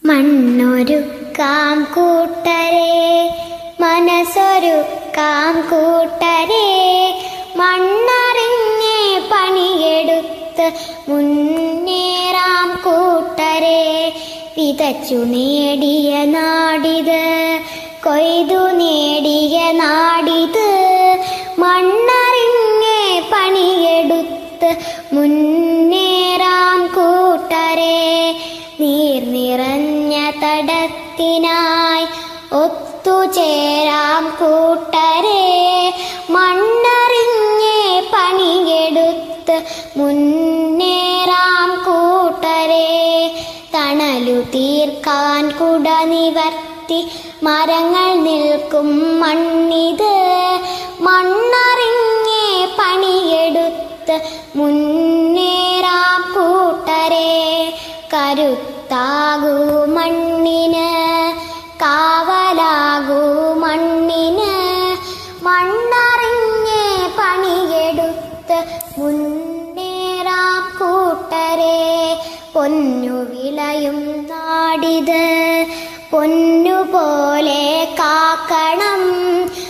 മണ്ണൊരുക്കാം കൂട്ടരെ മനസ്സൊരുക്കാം കൂട്ടരെ മണ്ണറിഞ്ഞേ പണിയെടുത്ത് മുന്നേറാം കൂട്ടരെ വിതച്ചു നേടിയ നാടിത് കൊയ്തു നേടിയ നാടിത് മണ്ണറിഞ്ഞേ പണിയെടുത്ത് മുന്നേറാം കൂട്ടരെ നീർ നിറഞ്ഞ തടത്തിനായി ഒത്തുചേരാം കൂട്ടരെ മണ്ണറിഞ്ഞേ പണിയെടുത്ത് മുന്നേറാം കൂട്ടരെ തണലു തീർക്കാൻ കുട നിവർത്തി മരങ്ങൾ നിൽക്കും മണ്ണിത് മണ്ണറിഞ്ഞേ പണിയെടുത്ത് മുന്നേറാം കൂട്ടരെ കരുത്താകൂ മണ്ണിന് കാവലാകൂ മണ്ണിന് മണ്ണറിഞ്ഞേ പണിയെടുത്ത് മുന്നേറാം കൂട്ടരെ പൊന്നു വിളയും നാടിത് പൊന്നുപോലെ കാക്കണം